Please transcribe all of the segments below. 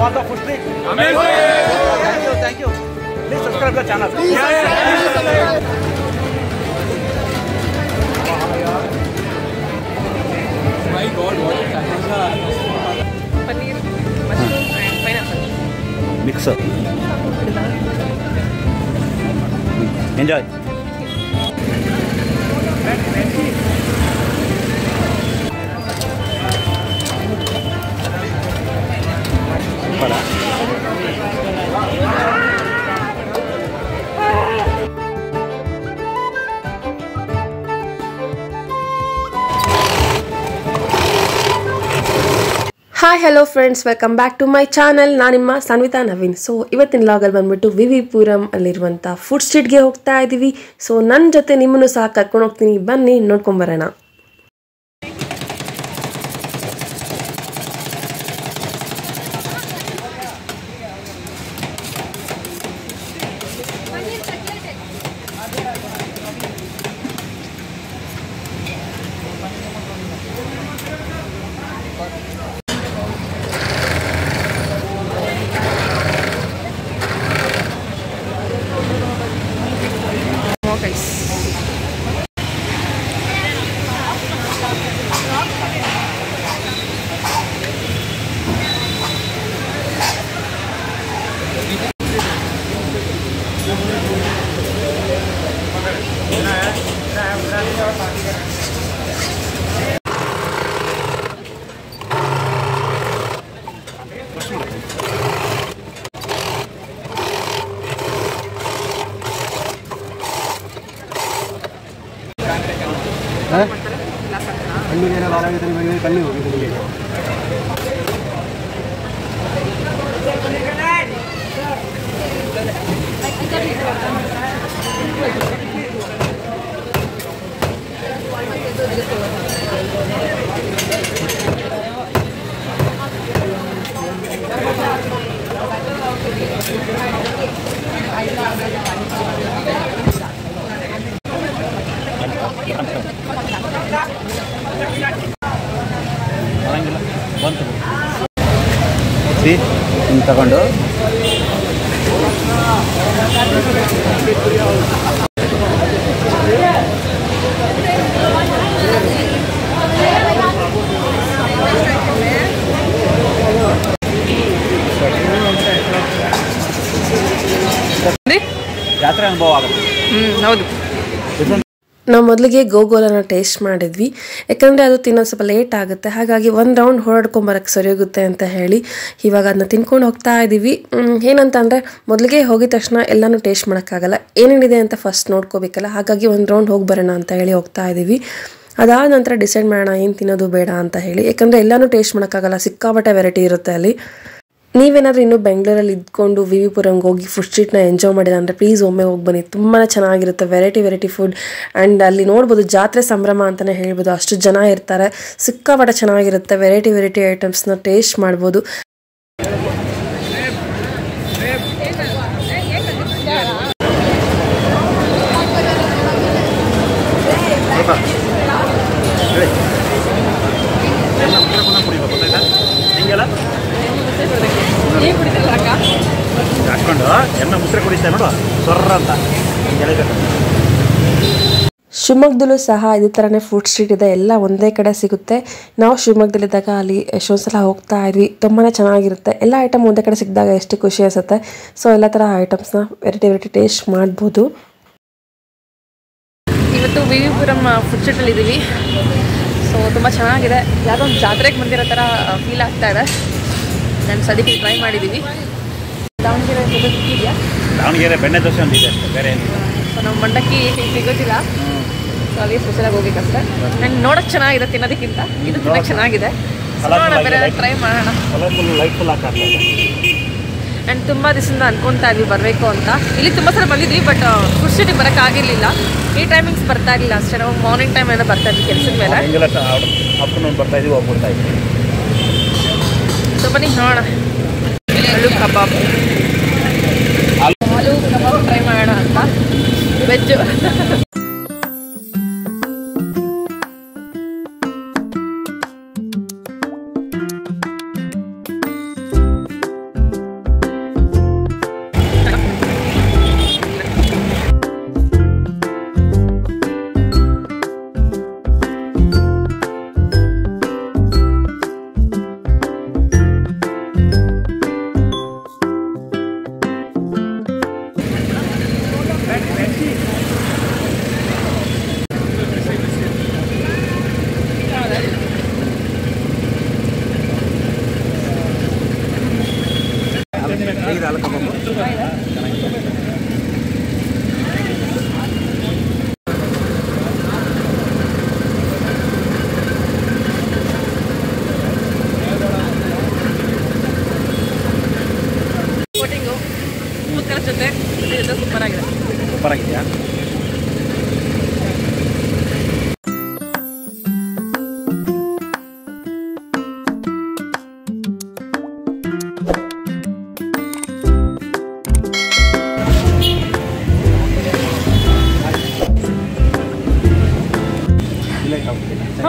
all the food street. Thank you, thank you. Please subscribe the channel. Paneer mushroom and pineapple Mix up. Enjoy. Hi hello friends welcome back to my channel ನಾನು ನಿಮ್ಮ ಸನ್ವಿತಾ Naveen so ಇವತ್ತಿನ ಲಾಗಲ್ಲಿ ಬಂದ್ಬಿಟ್ಟು V V Puram ಅಲ್ಲಿರುವಂಥ food ಸ್ಟ್ರೀಟ್ಗೆ ಹೋಗ್ತಾ ಇದ್ದೀವಿ so ನನ್ನ ಜೊತೆ ನಿಮ್ಮನ್ನು ಸಹ ಕರ್ಕೊಂಡು ಹೋಗ್ತೀನಿ ಬನ್ನಿ ನೋಡ್ಕೊಂಬರೋಣ ಗೈಸ್ ಬಂತು ಸಿ ಹಿಂಗೆ ತಗೊಂಡು ಜಾತ್ರೆ ಅನುಭವ ಆಗುತ್ತೆ ಹ್ಞೂ ಹೌದು ನಾವು ಮೊದಲಿಗೆ ಗೋಗೋಲನ ಟೇಸ್ಟ್ ಮಾಡಿದ್ವಿ ಯಾಕಂದರೆ ಅದು ತಿನ್ನೋದು ಸ್ವಲ್ಪ ಲೇಟ್ ಆಗುತ್ತೆ ಹಾಗಾಗಿ ಒಂದು ರೌಂಡ್ ಹೊರಡ್ಕೊಂಬರಕ್ಕೆ ಸರಿ ಹೋಗುತ್ತೆ ಅಂತ ಹೇಳಿ ಇವಾಗ ಅದನ್ನ ತಿನ್ಕೊಂಡು ಹೋಗ್ತಾ ಇದ್ದೀವಿ ಮ್, ಏನಂತ ಅಂದರೆ ಮೊದಲಿಗೆ ಹೋಗಿದ ತಕ್ಷಣ ಎಲ್ಲನೂ ಟೇಸ್ಟ್ ಮಾಡೋಕ್ಕಾಗಲ್ಲ ಏನೇನಿದೆ ಅಂತ ಫಸ್ಟ್ ನೋಡ್ಕೋಬೇಕಲ್ಲ ಹಾಗಾಗಿ ಒಂದು ರೌಂಡ್ ಹೋಗಿ ಬರೋಣ ಅಂತ ಹೇಳಿ ಹೋಗ್ತಾ ಇದ್ದೀವಿ ಅದಾದ ನಂತರ ಡಿಸೈಡ್ ಮಾಡೋಣ ಏನು ತಿನ್ನೋದು ಬೇಡ ಅಂತ ಹೇಳಿ ಯಾಕಂದರೆ ಎಲ್ಲನೂ ಟೇಸ್ಟ್ ಮಾಡೋಕ್ಕಾಗಲ್ಲ ಸಿಕ್ಕಾಪಟ್ಟೆ ವೆರೈಟಿ ಇರುತ್ತೆ ಅಲ್ಲಿ ನೀವೇನಾದ್ರೂ ಇನ್ನೂ ಬೆಂಗಳೂರಲ್ಲಿ ಇದ್ಕೊಂಡು ವಿ ವಿ ಪುರಂಗೆ ಹೋಗಿ ಫುಡ್ ಸ್ಟ್ರೀಟ್ನ ಎಂಜಾಯ್ ಮಾಡಿಲ್ಲ ಅಂದರೆ ಪ್ಲೀಸ್ ಒಮ್ಮೆ ಹೋಗಿ ಬನ್ನಿ ತುಂಬಾ ಚೆನ್ನಾಗಿರುತ್ತೆ ವೆರೈಟಿ ವೆರೈಟಿ ಫುಡ್ ಆ್ಯಂಡ್ ಅಲ್ಲಿ ನೋಡ್ಬೋದು ಜಾತ್ರೆ ಸಂಭ್ರಮ ಅಂತಲೇ ಹೇಳ್ಬೋದು ಅಷ್ಟು ಜನ ಇರ್ತಾರೆ ಸಿಕ್ಕಾಪಟ್ಟೆ ಚೆನ್ನಾಗಿರುತ್ತೆ ವೆರೈಟಿ ವೆರೈಟಿ ಐಟಮ್ಸ್ನ ಟೇಸ್ಟ್ ಮಾಡ್ಬೋದು ಹಿಂಗೆಲ್ಲ ಏನು ಕುಡಿತಲ್ಲ ಅಕ್ಕ ಹಾಕ್ಕೊಂಡು ಎಣ್ಣೆ ಮುಸ್ರೆ ಕುಡಿತಾ ನೋಡು ಸೊರ್ರ ಅಂತ ಎಳಿಬೇಕು ಶಿವಮೊಗ್ಗದಲ್ಲೂ ಸಹ ಇದೇ ಥರನೇ ಫುಡ್ ಸ್ಟ್ರೀಟ್ ಇದೆ ಎಲ್ಲ ಒಂದೇ ಕಡೆ ಸಿಗುತ್ತೆ ನಾವು ಶಿವಮೊಗ್ಗದಲ್ಲಿದ್ದಾಗ ಅಲ್ಲಿ ಎಷ್ಟೊಂದು ಸಲ ಹೋಗ್ತಾ ಇದ್ವಿ ತುಂಬಾ ಚೆನ್ನಾಗಿರುತ್ತೆ ಎಲ್ಲ ಐಟಮ್ ಒಂದೇ ಕಡೆ ಸಿಕ್ಕಿದಾಗ ಎಷ್ಟು ಖುಷಿ ಅನಿಸುತ್ತೆ ಸೊ ಎಲ್ಲ ಥರ ಐಟಮ್ಸ್ನ ವೆರೈಟಿ ವೆರೈಟಿ ಟೇಸ್ಟ್ ಮಾಡ್ಬೋದು ಇವತ್ತು ವಿ ವಿ ಪುರಂ ಫುಡ್ ಸ್ಟ್ರೀಟಲ್ಲಿ ಇದ್ದೀವಿ ಸೊ ತುಂಬ ಚೆನ್ನಾಗಿದೆ ಯಾವುದೋ ಒಂದು ಜಾತ್ರೆಗೆ ಬಂದಿರೋ ಥರ ಫೀಲ್ ಆಗ್ತಾ ಇದೆ ನಾನು ಸದ್ಯಕ್ಕೆ ಟ್ರೈ ಮಾಡಿದ್ದೀವಿ ದಾವಣಗೆರೆ ಫುಡ್ ಇದೆಯಾ ದಾವಣಗೆರೆ ಬೆಣ್ಣೆ ದೋಸೆ ಒಂದು ಇದೆ ಅಷ್ಟೇ ಬೇರೆ ಏನಿಲ್ಲ ಸೊ ನಮ್ಮ ಮಂಡಕ್ಕಿ ಸಿಗೋದಿಲ್ಲ ಸೊ ಅಲ್ಲಿ ಸ್ಪೆಷಲಾಗಿ ಹೋಗ್ಬೇಕಷ್ಟೆ ನಂಗೆ ನೋಡೋಕೆ ಚೆನ್ನಾಗಿದೆ ತಿನ್ನೋದಕ್ಕಿಂತ ಇದು ತಿನ್ನೋಕೆ ಚೆನ್ನಾಗಿದೆ So, ನೋಡೋಣ ಬೇರೆ ಟ್ರೈ ಮಾಡೋಣ ಕಲರ್ಫುಲ್ ಲೈಟ್ಫುಲ್ ಹಾಕಿ ಆ್ಯಂಡ್ ತುಂಬ ದಿವಸದಿಂದ ಅನ್ಕೊತಾ ಇದ್ವಿ ಬರಬೇಕು ಅಂತ ಇಲ್ಲಿ ತುಂಬ ಸಲ ಬಂದಿದ್ವಿ ಬಟ್ ಫುಡ್ ಸ್ಟ್ರೀಟಿಗೆ ಬರೋಕ್ಕೆ ಆಗಿರಲಿಲ್ಲ ಈ ಟೈಮಿಂಗ್ಸ್ ಬರ್ತಾ ಇರಲಿಲ್ಲ ಅಷ್ಟೇ ನಾವು ಮಾರ್ನಿಂಗ್ ಟೈಮ್ ಏನೋ ಬರ್ತಾ ಇದ್ವಿ ಕೆಲಸದ ಮೇಲೆ ಹಿಂಗೆಲ್ಲ ಆಫ್ಟರ್ನೂನ್ ಬರ್ತಾ ಇದೀವಿ ಹೋಗ್ಬಿಡ್ತಾ ಇದ್ವಿ ಸೊ ಬನ್ನಿ ನೋಡೋಣ ಆಲೂ ಕಬಾಬ್ ಆಲೂ ಕಬಾಬ್ ಟ್ರೈ ಮಾಡೋಣ ಅಂತ ವೆಜ್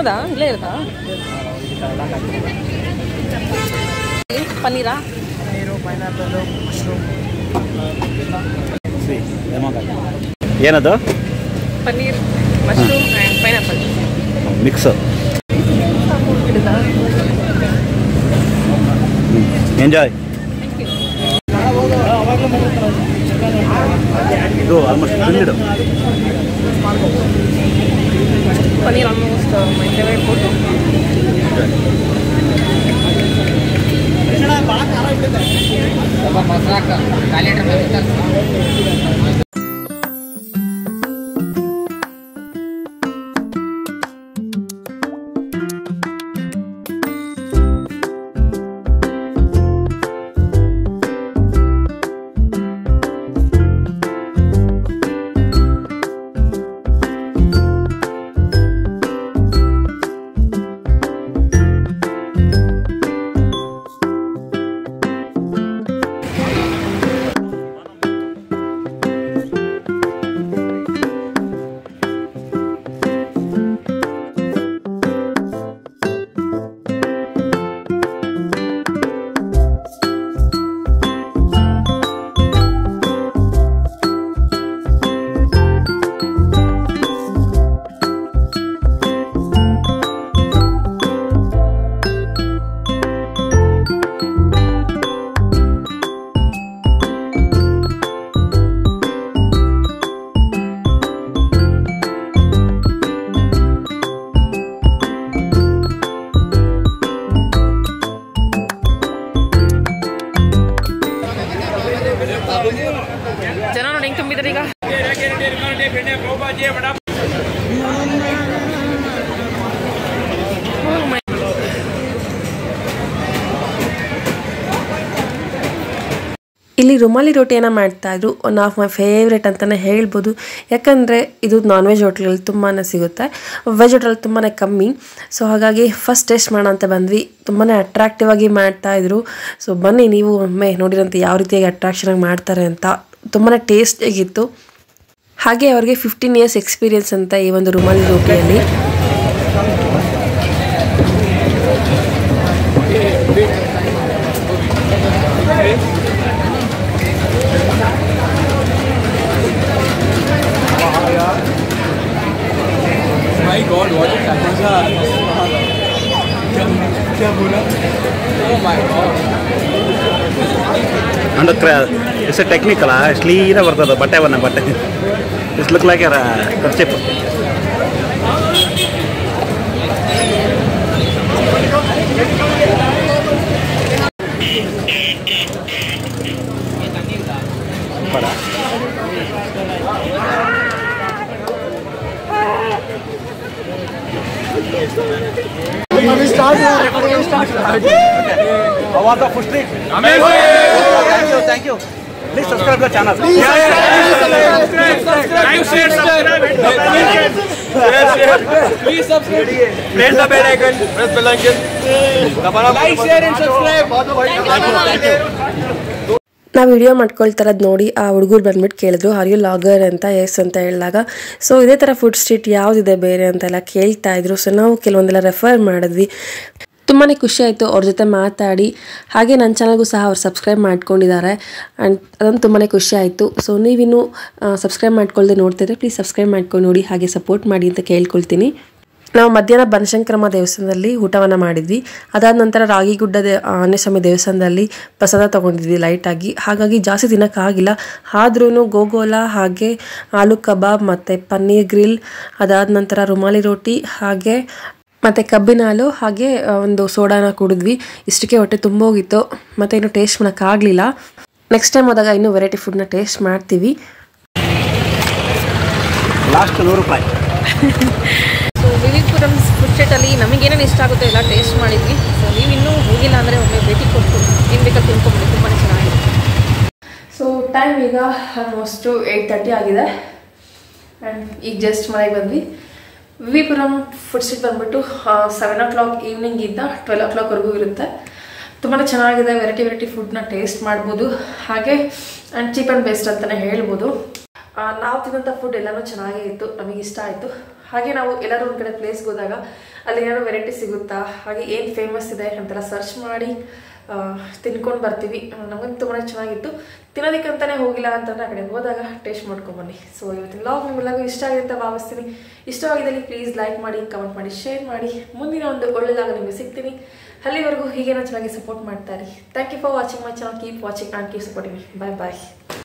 ಹೌದಾ ಇಲ್ಲೇ ಇರುತ್ತಾ ಪನ್ನೀರಾ ಏನದು paneer mushroom and pineapple mix enjoy ಇದು almost filled paneer almost my favourite food ಜನ ನೋಡಿ ಹೆಂಗೆ ತುಂಬಿದ್ದಾರೆ ಈಗ Oh my ಇಲ್ಲಿ ರುಮಾಲಿ ರೋಟಿಯನ್ನು ಮಾಡ್ತಾಯಿದ್ರು ಒನ್ ಆಫ್ ಮೈ ಫೇವ್ರೆಟ್ ಅಂತಲೇ ಹೇಳ್ಬೋದು ಯಾಕಂದರೆ ಇದು ನಾನ್ ವೆಜ್ ಹೋಟ್ಲಲ್ಲಿ ತುಂಬಾ ಸಿಗುತ್ತೆ ವೆಜ್ ಹೋಟೆಲ್ ತುಂಬಾ ಕಮ್ಮಿ ಸೊ ಹಾಗಾಗಿ ಫಸ್ಟ್ ಟೇಸ್ಟ್ ಮಾಡೋಣ ಅಂತ ಬಂದ್ವಿ ತುಂಬಾ ಅಟ್ರಾಕ್ಟಿವ್ ಆಗಿ ಮಾಡ್ತಾಯಿದ್ರು ಸೊ ಬನ್ನಿ ನೀವು ಒಮ್ಮೆ ನೋಡಿರಂತೆ ಯಾವ ರೀತಿಯಾಗಿ ಅಟ್ರಾಕ್ಷನ್ ಆಗಿ ಮಾಡ್ತಾರೆ ಅಂತ ತುಂಬಾ ಟೇಸ್ಟಿಯಾಗಿತ್ತು ಹಾಗೆ ಅವರಿಗೆ ಫಿಫ್ಟೀನ್ ಇಯರ್ಸ್ ಎಕ್ಸ್ಪೀರಿಯನ್ಸ್ ಅಂತ ಈ ಒಂದು ರುಮಾಲಿ ರೋಟಿಯಲ್ಲಿ ಅಂಡ್ ಇಟ್ಸ್ ಎ ಟೆಕ್ನಿಕಲ್ಲ ಕ್ಲೀನಾಗಿ ಬರ್ತದೆ ಬಟ್ಟೆ ಬನ್ನ ಬಟ್ಟೆ ಇಸ್ ಲುಕ್ ಲೈಕ್ ಯಾರ kerchief Award of Food Street. Thank you, thank you. Please subscribe the channel. Please subscribe. Press the bell icon. Press bell icon. Like, share and subscribe. Thank you. ನಾವು video ಮಾಡ್ಕೊಳ್ತಾರದು ನೋಡಿ ಆ ಹುಡುಗರು ಬಂದ್ಬಿಟ್ಟು ಕೇಳಿದ್ರು are you vlogger ಅಂತ yes ಅಂತ ಹೇಳಿದಾಗ ಸೊ ಇದೇ ಥರ ಫುಡ್ ಸ್ಟ್ರೀಟ್ ಯಾವುದಿದೆ ಬೇರೆ ಅಂತೆಲ್ಲ ಕೇಳ್ತಾ ಇದ್ರು ಸೊ ನಾವು ಕೆಲವೊಂದೆಲ್ಲ ರೆಫರ್ ಮಾಡಿದ್ವಿ ತುಂಬಾ ಖುಷಿ ಆಯಿತು ಅವ್ರ ಜೊತೆ ಮಾತಾಡಿ ಹಾಗೆ ನನ್ನ ಚಾನಲ್ಗೂ ಸಹ ಅವ್ರು ಸಬ್ಸ್ಕ್ರೈಬ್ ಮಾಡ್ಕೊಂಡಿದ್ದಾರೆ ಆ್ಯಂಡ್ ಅದೊಂದು ತುಂಬಾ ಖುಷಿ ಆಯಿತು ಸೊ ನೀವಿನ್ನೂ ಸಬ್ಸ್ಕ್ರೈಬ್ ಮಾಡ್ಕೊಳ್ದೆ ನೋಡ್ತಿದ್ರೆ ಪ್ಲೀಸ್ ಸಬ್ಸ್ಕ್ರೈಬ್ ಮಾಡ್ಕೊಂಡು ನೋಡಿ ಹಾಗೆ ಸಪೋರ್ಟ್ ಮಾಡಿ ಅಂತ ಕೇಳ್ಕೊಳ್ತೀನಿ ನಾವು ಮಧ್ಯಾಹ್ನ ಬನಶಂಕರಮ್ಮ ದೇವಸ್ಥಾನದಲ್ಲಿ ಊಟವನ್ನು ಮಾಡಿದ್ವಿ ಅದಾದ ನಂತರ ರಾಗಿಗುಡ್ಡ ದೇ ಆಂಜನೇಯಸ್ವಾಮಿ ದೇವಸ್ಥಾನದಲ್ಲಿ ಪ್ರಸಾದ ತೊಗೊಂಡಿದ್ವಿ ಲೈಟಾಗಿ ಹಾಗಾಗಿ ಜಾಸ್ತಿ ತಿನ್ನೋಕ್ಕಾಗಿಲ್ಲ ಆದ್ರೂ ಗೋಗೋಲ ಹಾಗೆ ಆಲೂ ಕಬಾಬ್ ಮತ್ತು ಪನ್ನೀರ್ ಗ್ರಿಲ್ ಅದಾದ ನಂತರ ರುಮಾಲಿ ರೋಟಿ ಹಾಗೆ ಮತ್ತು ಕಬ್ಬಿನ ಹಾಲು ಹಾಗೆ ಆ, ಒಂದು ಸೋಡಾನ ಕುಡಿದ್ವಿ ಇಷ್ಟಕ್ಕೆ ಹೊಟ್ಟೆ ತುಂಬೋಗಿತ್ತು ಮತ್ತು ಇನ್ನು ಟೇಸ್ಟ್ ಮಾಡೋಕ್ಕಾಗಲಿಲ್ಲ ನೆಕ್ಸ್ಟ್ ಟೈಮ್ ಹೋದಾಗ ಇನ್ನೂ ವೆರೈಟಿ ಫುಡ್ನ ಟೇಸ್ಟ್ ಮಾಡ್ತೀವಿ ಲಾಸ್ಟ್ ನೂರು ರೂಪಾಯಿ ಸೊ ವಿವಿಪುರಂ ಫುಡ್ ಸ್ಟ್ರೀಟಲ್ಲಿ ನಮಗೇನೇನು ಇಷ್ಟ ಆಗುತ್ತೆ ಎಲ್ಲ ಟೇಸ್ಟ್ ಮಾಡಿದ್ವಿ ಸೊ ನೀವು ಇನ್ನೂ ಹೋಗಿಲ್ಲ ಅಂದರೆ ಒಮ್ಮೆ ಭೇಟಿ ಕೊಟ್ಟು ಏನು ಬೇಕಾದ್ರೆ ತಿನ್ಕೊಂಬಿಡಿ ತುಂಬಾ ಚೆನ್ನಾಗಿದೆ ಸೊ ಟೈಮ್ ಈಗ ಆಲ್ಮೋಸ್ಟು ಏಯ್ಟ್ ತರ್ಟಿ ಆಗಿದೆ ಆ್ಯಂಡ್ ಈಗ ಜಸ್ಟ್ ಮನೆಗೆ ಬಂದ್ವಿ ವಿವಿಪುರಂ ಫುಡ್ ಸ್ಟ್ರೀಟ್ ಬಂದ್ಬಿಟ್ಟು ಸೆವೆನ್ ಓ ಕ್ಲಾಕ್ ಈವ್ನಿಂಗಿಂದ ಟ್ವೆಲ್ ಓ ಕ್ಲಾಕ್ವರೆಗೂ ಇರುತ್ತೆ ತುಂಬಾ ಚೆನ್ನಾಗಿದೆ ವೆರೈಟಿ ವೆರೈಟಿ ಫುಡ್ನ ಟೇಸ್ಟ್ ಮಾಡ್ಬೋದು ಹಾಗೆ ಆ್ಯಂಡ್ ಚೀಪ್ ಆ್ಯಂಡ್ ಬೆಸ್ಟ್ ಅಂತಲೇ ಹೇಳ್ಬೋದು ಆ, ನಾವು ತಿನ್ನೋಂಥ ಫುಡ್ ಎಲ್ಲನೂ ಚೆನ್ನಾಗೇ ಇತ್ತು ನಮಗೆ ಇಷ್ಟ ಆಯಿತು ಹಾಗೆ ನಾವು ಎಲ್ಲರೂ ಒಂದು ಕಡೆ ಪ್ಲೇಸ್ಗೆ ಹೋದಾಗ ಅಲ್ಲಿ ಏನಾದ್ರು ವೆರೈಟಿ ಸಿಗುತ್ತಾ ಹಾಗೆ ಏನು ಫೇಮಸ್ ಇದೆ ಅಂತೆಲ್ಲ ಸರ್ಚ್ ಮಾಡಿ ತಿನ್ಕೊಂಡು ಬರ್ತೀವಿ ನಮಗಂತೂ ತುಂಬಾ ಚೆನ್ನಾಗಿತ್ತು ತಿನ್ನೋದಕ್ಕಂತಾನೆ ಹೋಗಿಲ್ಲ ಅಂತಂದ್ರೆ ಆ ಕಡೆ ಹೋದಾಗ ಟೇಸ್ಟ್ ಮಾಡ್ಕೊಂಬನ್ನಿ ಸೊ ಇವತ್ತಿನ ಲಾಗ್ ನಿಮ್ಮೆಲ್ಲರಿಗೂ ಇಷ್ಟ ಆಗಿದೆ ಅಂತ ಭಾವಿಸ್ತೀನಿ ಇಷ್ಟವಾಗಿದ್ದಲ್ಲಿ ಪ್ಲೀಸ್ ಲೈಕ್ ಮಾಡಿ ಕಮೆಂಟ್ ಮಾಡಿ ಶೇರ್ ಮಾಡಿ ಮುಂದಿನ ಒಂದು ಒಳ್ಳೆದಾಗ ನಿಮಗೆ ಸಿಗ್ತೀನಿ ಅಲ್ಲಿವರೆಗೂ ಹೀಗೇನೋ ಚೆನ್ನಾಗಿ ಸಪೋರ್ಟ್ ಮಾಡ್ತಾರೆ thank you for watching my channel keep watching and keep supporting bye bye